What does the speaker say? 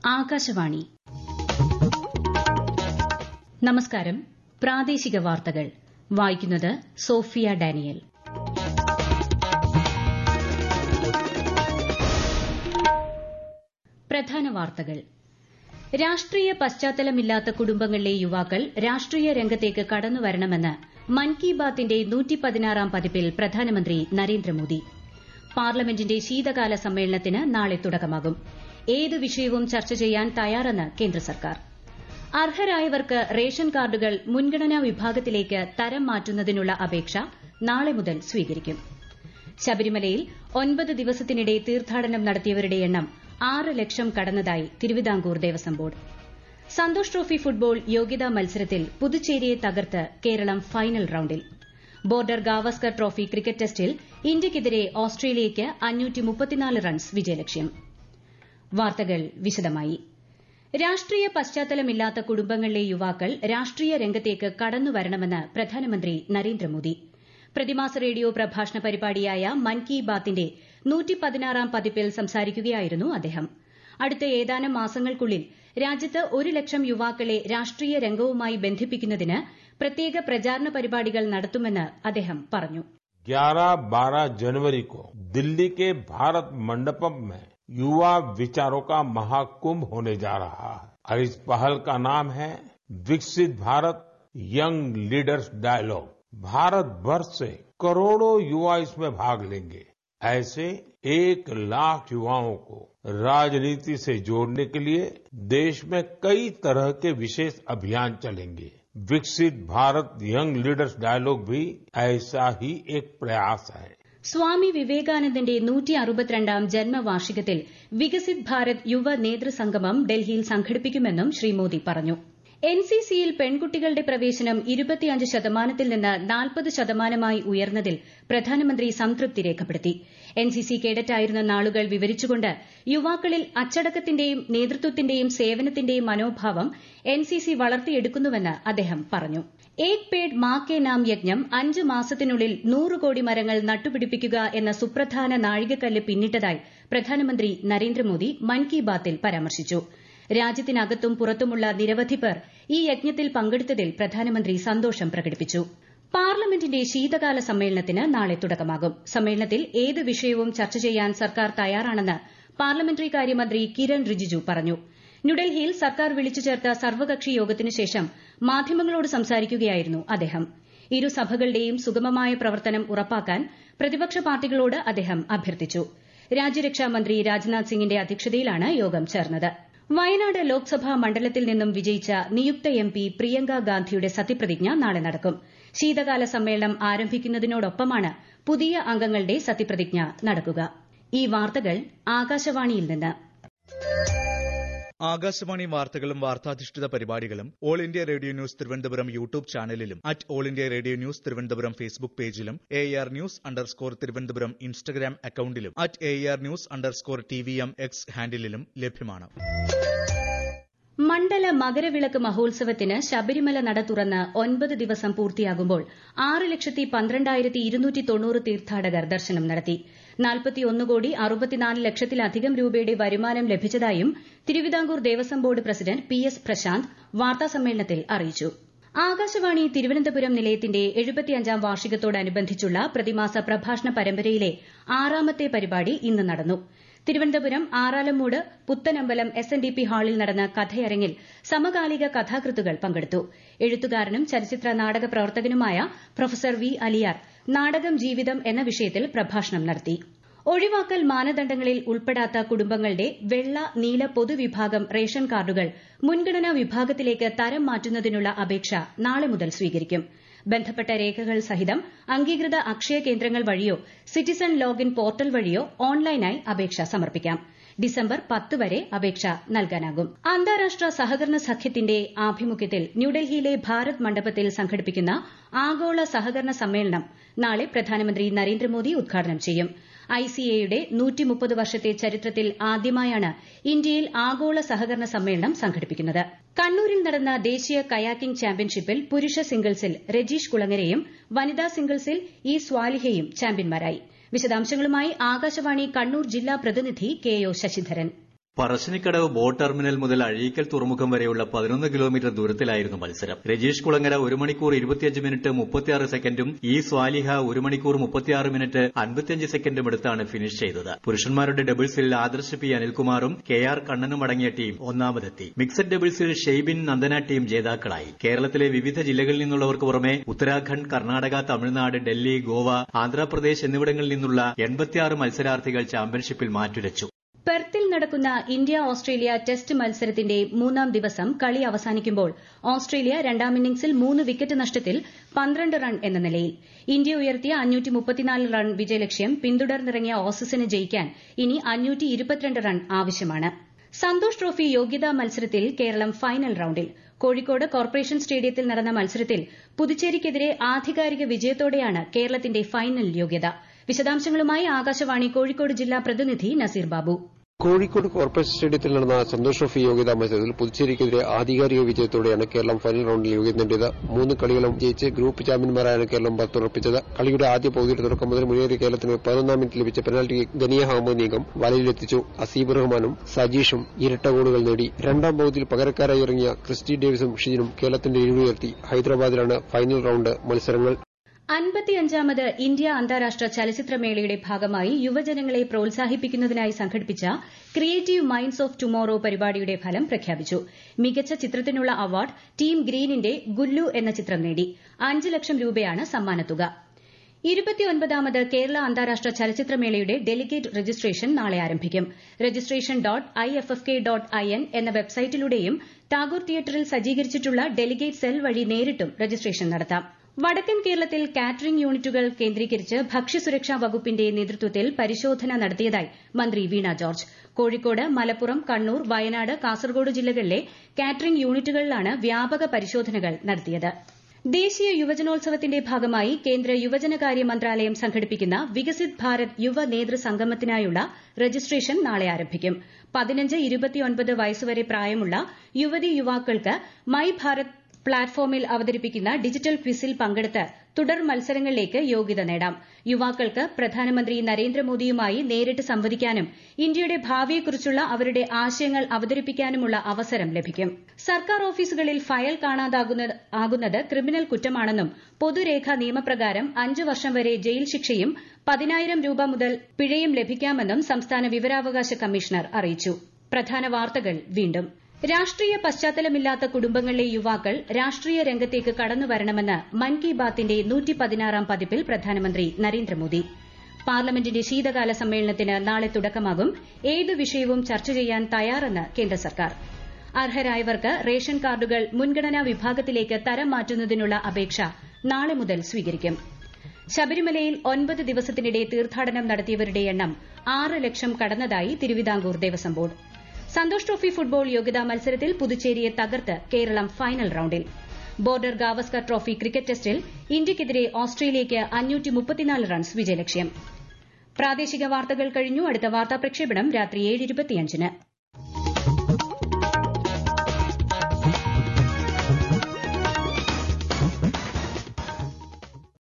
ആകാശവാണി നമസ്കാരം പ്രാദേശിക വാർത്തകൾ വായിക്കുന്നത് സോഫിയ ഡാനിയൽ പ്രധാന വാർത്തകൾ രാഷ്ട്രീയ പശ്ചാത്തലമില്ലാത്ത കുടുംബങ്ങളിലെ യുവാക്കൾ രാഷ്ട്രീയ രംഗത്തേക്ക് കടന്നുവരണമെന്ന് മൻ കി ബാത്തിന്റെ നൂറ്റിപ്പതിനാറാം പതിപ്പിൽ പ്രധാനമന്ത്രി നരേന്ദ്രമോദി പാർലമെന്റിന്റെ ശീതകാല സമ്മേളനത്തിന് നാളെ തുടക്കമാകും ഏത് വിഷയവും ചർച്ച ചെയ്യാൻ തയ്യാറെന്ന് കേന്ദ്ര സർക്കാർ അർഹരായവർക്ക് റേഷൻ കാർഡുകൾ മുൻഗണനാ വിഭാഗത്തിലേക്ക് തരം മാറ്റുന്നതിനുള്ള അപേക്ഷ നാളെ മുതൽ സ്വീകരിക്കും ശബരിമലയിൽ ഒൻപത് ദിവസത്തിനിടെ തീർത്ഥാടനം നടത്തിയവരുടെ എണ്ണം ആറ് ലക്ഷം കടന്നതായി Thiruvithamkoor Devaswom board Santosh trophy football യോഗ്യതാ മത്സരത്തിൽ പുതുച്ചേരിയെ തകർത്ത് കേരളം ഫൈനൽ റൌണ്ടിൽ ബോർഡർ ഗാവസ്കർ ട്രോഫി ക്രിക്കറ്റ് ടെസ്റ്റിൽ ഇന്ത്യയ്ക്കെതിരെ ഓസ്ട്രേലിയയ്ക്ക് റൺസ് വിജയലക്ഷ്യം വാർത്തകൾ വിശദമായി രാഷ്ട്രീയ പശ്ചാത്തലമില്ലാത്ത കുടുംബങ്ങളിലെ യുവാക്കൾ രാഷ്ട്രീയ രംഗത്തേക്ക് കടന്നുവരണമെന്ന് പ്രധാനമന്ത്രി നരേന്ദ്രമോദി പ്രതിമാസ റേഡിയോ പ്രഭാഷണ പരിപാടിയായ മൻ കി ബാത്തിന്റെ നൂറ്റിപ്പതിനാറാം പതിപ്പിൽ സംസാരിക്കുകയായിരുന്നു അദ്ദേഹം അടുത്ത ഏതാനും മാസങ്ങൾക്കുള്ളിൽ രാജ്യത്ത് ഒരു ലക്ഷം യുവാക്കളെ രാഷ്ട്രീയ രംഗവുമായി ബന്ധിപ്പിക്കുന്നതിന് പ്രത്യേക പ്രചാരണ പരിപാടികൾ നടത്തുമെന്ന് അദ്ദേഹം പറഞ്ഞു 11-12 जनवरी को दिल्ली के भारत मंडपम में युवा विचारों का महाकुंभ होने जा रहा है और इस पहल का नाम है विकसित Bharat young leaders dialogue Bharat भर से करोड़ों युवा इसमें भाग लेंगे ऐसे एक लाख युवाओं को राजनीति से जोड़ने के लिए देश में कई तरह के विशेष अभियान चलेंगे विकसित भारत यंग लीडर्स डायलॉग भी ऐसा ही एक प्रयास है സ്വാമി വിവേകാനന്ദന്റെ നൂറ്റി അറുപത്തിരണ്ടാം ജന്മവാർഷികത്തിൽ വികസിത് ഭാരത് യുവ നേതൃസംഗമം ഡൽഹിയിൽ സംഘടിപ്പിക്കുമെന്നും ശ്രീ മോദി പറഞ്ഞു എൻസിസിയിൽ പെൺകുട്ടികളുടെ പ്രവേശനം ഇരുപത്തിയഞ്ച് ശതമാനത്തിൽ നിന്ന് നാൽപ്പത് ശതമാനമായി ഉയർന്നതിൽ പ്രധാനമന്ത്രി സംതൃപ്തി രേഖപ്പെടുത്തി എൻസിസി കേഡറ്റായിരുന്ന നാളുകൾ വിവരിച്ചുകൊണ്ട് യുവാക്കളിൽ അച്ചടക്കത്തിന്റെയും നേതൃത്വത്തിന്റെയും സേവനത്തിന്റെയും മനോഭാവം എൻസിസി വളർത്തിയെടുക്കുന്നുവെന്ന് അദ്ദേഹം പറഞ്ഞു ഏക് പേഡ് മാ കെ നാം യജ്ഞം അഞ്ച് മാസത്തിനുള്ളിൽ നൂറ് കോടി മരങ്ങൾ നട്ടുപിടിപ്പിക്കുക എന്ന സുപ്രധാന നാഴികക്കല്ല് പിന്നിട്ടതായി പ്രധാനമന്ത്രി നരേന്ദ്രമോദി മൻ കി ബാത്തിൽ പരാമർശിച്ചു രാജ്യത്തിനകത്തും പുറത്തുമുള്ള നിരവധി പേർ ഈ യജ്ഞത്തിൽ പങ്കെടുത്തതിൽ പ്രധാനമന്ത്രി സന്തോഷം പ്രകടിപ്പിച്ചു പാർലമെന്റിന്റെ ശീതകാല സമ്മേളനത്തിന് നാളെ തുടക്കമാകും സമ്മേളനത്തിൽ ഏത് വിഷയവും ചർച്ച ചെയ്യാൻ സർക്കാർ തയ്യാറാണെന്ന് പാർലമെന്ററി കാര്യമന്ത്രി കിരൺ റിജിജു പറഞ്ഞു ന്യൂഡൽഹിയിൽ സർക്കാർ വിളിച്ചു ചേർത്ത സർവകക്ഷി യോഗത്തിനു ശേഷം മാധ്യമങ്ങളോട് സംസാരിക്കുകയായിരുന്നു അദ്ദേഹം ഇരു സഭകളുടെയും സുഗമമായ പ്രവർത്തനം ഉറപ്പാക്കാൻ പ്രതിപക്ഷ പാർട്ടികളോട് അദ്ദേഹം അഭ്യർത്ഥിച്ചു രാജ്യരക്ഷാ മന്ത്രി രാജ്നാഥ് സിംഗിന്റെ അധ്യക്ഷതയിലാണ് യോഗം ചേർന്നത് വയനാട് ലോക്സഭാ മണ്ഡലത്തിൽ നിന്നും വിജയിച്ച നിയുക്ത എം പി പ്രിയങ്ക ഗാന്ധിയുടെ സത്യപ്രതിജ്ഞ നാളെ നടക്കും ശീതകാല സമ്മേളനം ആരംഭിക്കുന്നതിനോടൊപ്പമാണ് പുതിയ അംഗങ്ങളുടെ സത്യപ്രതിജ്ഞ നടക്കുക ഈ വാർത്തകൾ ആകാശവാണിയിൽ നിന്ന് ആകാശവാണി വാർത്തകളും വാർത്താധിഷ്ഠിത പരിപാടികളും all India radio news Thiruvananthapuram YouTube ചാനലിലും at all India radio news Thiruvananthapuram Facebook പേജിലും A R news underscore Thiruvananthapuram Instagram അക്കൌണ്ടിലും at A R news underscore T V M X ഹാൻഡിലും ലഭ്യമാണ് മണ്ഡല മകരവിളക്ക് മഹോത്സവത്തിന് ശബരിമല നട തുറന്ന് ഒൻപത് ദിവസം പൂർത്തിയാകുമ്പോൾ ആറ് ലക്ഷത്തി പന്ത്രണ്ടായിരത്തി ഇരുന്നൂറ്റി തൊണ്ണൂറ് തീർത്ഥാടകർ ദർശനം നടത്തി നാൽപ്പത്തിയൊന്ന് കോടി അറുപത്തിനാല് ലക്ഷത്തിലധികം രൂപയുടെ വരുമാനം ലഭിച്ചതായും Thiruvithamkoor Devaswom board president P S Prashanth വാർത്താസമ്മേളനത്തിൽ അറിയിച്ചു ആകാശവാണി തിരുവനന്തപുരം നിലയത്തിന്റെ എഴുപത്തിയഞ്ചാം വാർഷികത്തോടനുബന്ധിച്ചുള്ള പ്രതിമാസ പ്രഭാഷണ പരമ്പരയിലെ ആറാമത്തെ പരിപാടി ഇന്ന് നടന്നു Thiruvananthapuram Aralammoodu Puthanambalam S N D P ഹാളിൽ നടന്ന കഥയരങ്ങിൽ സമകാലിക കഥാകൃത്തുകൾ പങ്കെടുത്തു എഴുത്തുകാരനും ചലച്ചിത്ര നാടക പ്രവർത്തകനുമായ പ്രൊഫസർ വി അലിയാർ നാടകം ജീവിതം എന്ന വിഷയത്തിൽ പ്രഭാഷണം നടത്തി ഒഴിവാക്കൽ മാനദണ്ഡങ്ങളിൽ ഉൾപ്പെടാത്ത കുടുംബങ്ങളുടെ വെള്ള നീല പൊതുവിഭാഗം റേഷൻ കാർഡുകൾ മുൻഗണനാ വിഭാഗത്തിലേക്ക് തരം മാറ്റുന്നതിനുള്ള അപേക്ഷ നാളെ മുതൽ സ്വീകരിക്കും ബന്ധപ്പെട്ട രേഖകൾ സഹിതം അംഗീകൃത അക്ഷയ കേന്ദ്രങ്ങൾ വഴിയോ സിറ്റിസൺ ലോഗിൻ പോർട്ടൽ വഴിയോ ഓൺലൈനായി അപേക്ഷ സമർപ്പിക്കാം ഡിസംബർ പത്ത് വരെ അപേക്ഷ നൽകാനാകും അന്താരാഷ്ട്ര സഹകരണ സഖ്യത്തിന്റെ ആഭിമുഖ്യത്തിൽ ന്യൂഡൽഹിയിലെ ഭാരത് മണ്ഡപത്തിൽ സംഘടിപ്പിക്കുന്ന ആഗോള സഹകരണ സമ്മേളനം നാളെ പ്രധാനമന്ത്രി നരേന്ദ്രമോദി ഉദ്ഘാടനം ചെയ്യും ഐസിഎയുടെ വർഷത്തെ ചരിത്രത്തിൽ ആദ്യമായാണ് ഇന്ത്യയിൽ ആഗോള സഹകരണ സമ്മേളനം സംഘടിപ്പിക്കുന്നത് കണ്ണൂരിൽ നടന്ന ദേശീയ കയാക്കിംഗ് ചാമ്പ്യൻഷിപ്പിൽ പുരുഷ സിംഗിൾസിൽ രജീഷ് കുളങ്ങരയും വനിതാ സിംഗിൾസിൽ ഇ സ്വാലിഹയും ചാമ്പ്യന്മാരായി വിശദാംശങ്ങളുമായി ആകാശവാണി കണ്ണൂർ ജില്ലാ പ്രതിനിധി K O Sasidharan Parassinikkadavu boat terminal മുതൽ അഴീക്കൽ തുറമുഖം വരെയുള്ള പതിനൊന്ന് കിലോമീറ്റർ ദൂരത്തിലായിരുന്നു മത്സരം രജീഷ് കുളങ്ങര ഒരു മണിക്കൂർ ഇരുപത്തിയഞ്ച് മിനിറ്റ് മുപ്പത്തിയാറ് സെക്കൻഡും ഇ സ്വാലിഹ ഒരു മണിക്കൂർ മുപ്പത്തിയാറ് മിനിറ്റ് അൻപത്തിയഞ്ച് സെക്കൻഡും എടുത്താണ് ഫിനിഷ് ചെയ്തത് പുരുഷന്മാരുടെ ഡബിൾസിൽ ആദർശ് പി അനിൽകുമാറും കെ ആർ കണ്ണനും അടങ്ങിയ ടീം ഒന്നാമതെത്തി മിക്സഡ് ഡബിൾസിൽ ഷെയ്ബിൻ നന്ദന ടീം ജേതാക്കളായി കേരളത്തിലെ വിവിധ ജില്ലകളിൽ നിന്നുള്ളവർക്ക് പുറമെ ഉത്തരാഖണ്ഡ് കർണാടക തമിഴ്നാട് ഡൽഹി ഗോവ ആന്ധ്രാപ്രദേശ് എന്നിവിടങ്ങളിൽ നിന്നുള്ള എൺപത്തിയാറ് മത്സരാർത്ഥികൾ ചാമ്പ്യൻഷിപ്പിൽ മാറ്റുരച്ചു പെർത്തിൽ നടക്കുന്ന ഇന്ത്യ ഓസ്ട്രേലിയ ടെസ്റ്റ് മത്സരത്തിന്റെ മൂന്നാം ദിവസം കളി അവസാനിക്കുമ്പോൾ ഓസ്ട്രേലിയ രണ്ടാം ഇന്നിംഗ്സിൽ മൂന്ന് വിക്കറ്റ് നഷ്ടത്തിൽ പന്ത്രണ്ട് റൺ എന്ന നിലയിൽ ഇന്ത്യ ഉയർത്തിയ റൺ വിജയലക്ഷ്യം പിന്തുടർന്നിറങ്ങിയ ഓസീസിന് ജയിക്കാൻ ഇനി റൺ ആവശ്യമാണ് സന്തോഷ് ട്രോഫി യോഗ്യതാ മത്സരത്തിൽ കേരളം ഫൈനൽ റൌണ്ടിൽ കോഴിക്കോട് കോർപ്പറേഷൻ സ്റ്റേഡിയത്തിൽ നടന്ന മത്സരത്തിൽ പുതുച്ചേരിക്കെതിരെ ആധികാരിക വിജയത്തോടെയാണ് കേരളത്തിന്റെ ഫൈനൽ യോഗ്യത വിശദാംശങ്ങളുമായി ആകാശവാണി കോഴിക്കോട് ജില്ലാ പ്രതിനിധി നസീർ ബാബു കോഴിക്കോട് കോർപ്പറേഷൻ സ്റ്റേഡിയത്തിൽ നടന്ന സന്തോഷ് ട്രോഫി യോഗ്യതാ മത്സരത്തിൽ പുതുച്ചേരിക്കെതിരെ ആധികാരിക വിജയത്തോടെയാണ് കേരളം ഫൈനൽ റൌണ്ടിൽ യോഗ്യത നേടിയത് മൂന്ന് കളികളും ജയിച്ച് ഗ്രൂപ്പ് ചാമ്പ്യന്മാരായാണ് കേരളം ബർത്തുറപ്പിച്ചത് കളിയുടെ ആദ്യ പകുതിയുടെ തുടക്കം മുതൽ മുന്നേറിയ കേരളത്തിന് പതിനൊന്നാം മിനിറ്റ് ലഭിച്ച പെനാൽറ്റി ഗനിയ അഹമ്മദ് നീക്കം വലയിലെത്തിച്ചു അസീബ് റഹ്മാനും സജീഷും ഇരട്ട ഗോളുകൾ നേടി രണ്ടാം പകുതിയിൽ പകരക്കാരായി ഇറങ്ങിയ ക്രിസ്റ്റി ഡേവിസും ഷിജിനും കേരളത്തിന്റെ ഇരുവുയർത്തി ഹൈദരാബാദിലാണ് ഫൈനൽ റൌണ്ട് മത്സരങ്ങൾ അൻപത്തിയഞ്ചാമത് ഇന്ത്യ അന്താരാഷ്ട്ര ചലച്ചിത്രമേളയുടെ ഭാഗമായി യുവജനങ്ങളെ പ്രോത്സാഹിപ്പിക്കുന്നതിനായി സംഘടിപ്പിച്ച ക്രിയേറ്റീവ് മൈൻഡ്സ് ഓഫ് ടുമോറോ പരിപാടിയുടെ ഫലം പ്രഖ്യാപിച്ചു മികച്ച ചിത്രത്തിനുള്ള അവാർഡ് ടീം ഗ്രീനിന്റെ ഗുല്ലു എന്ന ചിത്രം നേടി അഞ്ച് ലക്ഷം രൂപയാണ് സമ്മാനത്തുക ഇരുപത്തിയൊൻപതാമത് കേരള അന്താരാഷ്ട്ര ചലച്ചിത്രമേളയുടെ ഡെലിഗേറ്റ് രജിസ്ട്രേഷൻ നാളെ ആരംഭിക്കും registration dot I F F K dot I N എന്ന വെബ്സൈറ്റിലൂടെയും ടാഗോർ തിയേറ്ററിൽ സജ്ജീകരിച്ചിട്ടുള്ള ഡെലിഗേറ്റ് സെൽ വഴി നേരിട്ടും രജിസ്ട്രേഷൻ നടത്താം വടക്കൻ കേരളത്തിൽ കാറ്ററിംഗ് യൂണിറ്റുകൾ കേന്ദ്രീകരിച്ച് ഭക്ഷ്യസുരക്ഷാ വകുപ്പിന്റെ നേതൃത്വത്തിൽ പരിശോധന നടത്തിയതായി മന്ത്രി വീണ ജോർജ് കോഴിക്കോട് മലപ്പുറം കണ്ണൂർ വയനാട് കാസർഗോഡ് ജില്ലകളിലെ കാറ്ററിംഗ് യൂണിറ്റുകളിലാണ് വ്യാപക പരിശോധനകൾ നടത്തിയത് ദേശീയ യുവജനോത്സവത്തിന്റെ ഭാഗമായി കേന്ദ്ര യുവജനകാര്യ മന്ത്രാലയം സംഘടിപ്പിക്കുന്ന വികസിത് ഭാരത് യുവ നേതൃ സംഗമത്തിനായുള്ള രജിസ്ട്രേഷൻ നാളെ ആരംഭിക്കും പതിനഞ്ച് ഇരുപത്തിയൊൻപത് വയസ്സുവരെ പ്രായമുള്ള യുവതി യുവാക്കൾക്ക് മൈ ഭാരത് പ്ലാറ്റ്ഫോമിൽ അവതരിപ്പിക്കുന്ന ഡിജിറ്റൽ ക്വിസിൽ പങ്കെടുത്ത് തുടർ മത്സരങ്ങളിലേക്ക് യോഗ്യത നേടാം യുവാക്കൾക്ക് പ്രധാനമന്ത്രി നരേന്ദ്രമോദിയുമായി നേരിട്ട് സംവദിക്കാനും ഇന്ത്യയുടെ ഭാവിയെക്കുറിച്ചുള്ള അവരുടെ ആശയങ്ങൾ അവതരിപ്പിക്കാനുമുള്ള അവസരം ലഭിക്കും സർക്കാർ ഓഫീസുകളിൽ ഫയൽ കാണാതാകുന്നത് ക്രിമിനൽ കുറ്റമാണെന്നും പൊതുരേഖാ നിയമപ്രകാരം അഞ്ച് വർഷം വരെ ജയിൽ ശിക്ഷയും പതിനായിരം രൂപ മുതൽ പിഴയും ലഭിക്കാമെന്നും സംസ്ഥാന വിവരാവകാശ കമ്മീഷണർ അറിയിച്ചു പ്രധാന വാർത്തകൾ വീണ്ടും രാഷ്ട്രീയ പശ്ചാത്തലമില്ലാത്ത കുടുംബങ്ങളിലെ യുവാക്കൾ രാഷ്ട്രീയ രംഗത്തേക്ക് കടന്നുവരണമെന്ന് മൻ കി ബാത്തിന്റെ നൂറ്റിപ്പതിനാറാം പതിപ്പിൽ പ്രധാനമന്ത്രി നരേന്ദ്രമോദി പാർലമെന്റിന്റെ ശീതകാല സമ്മേളനത്തിന് നാളെ തുടക്കമാകും ഏത് വിഷയവും ചർച്ച ചെയ്യാൻ തയ്യാറെന്ന് കേന്ദ്ര സർക്കാർ അർഹരായവർക്ക് റേഷൻ കാർഡുകൾ മുൻഗണനാ വിഭാഗത്തിലേക്ക് തരം മാറ്റുന്നതിനുള്ള അപേക്ഷ നാളെ മുതൽ സ്വീകരിക്കും ശബരിമലയിൽ ഒൻപത് ദിവസത്തിനിടെ തീർത്ഥാടനം നടത്തിയവരുടെ എണ്ണം ആറ് ലക്ഷം കടന്നതായി Thiruvithamkoor Devaswom board Santosh trophy football യോഗ്യതാ മത്സരത്തിൽ പുതുച്ചേരിയെ തകർത്ത് കേരളം ഫൈനൽ റൌണ്ടിൽ ബോർഡർ ഗാവസ്കർ ട്രോഫി ക്രിക്കറ്റ് ടെസ്റ്റിൽ ഇന്ത്യയ്ക്കെതിരെ ഓസ്ട്രേലിയയ്ക്ക് റൺസ് വിജയലക്ഷ്യം പ്രാദേശിക വാർത്തകൾ കഴിഞ്ഞു അടുത്ത വാർത്താ പ്രക്ഷേപണം രാത്രി ഏഴ്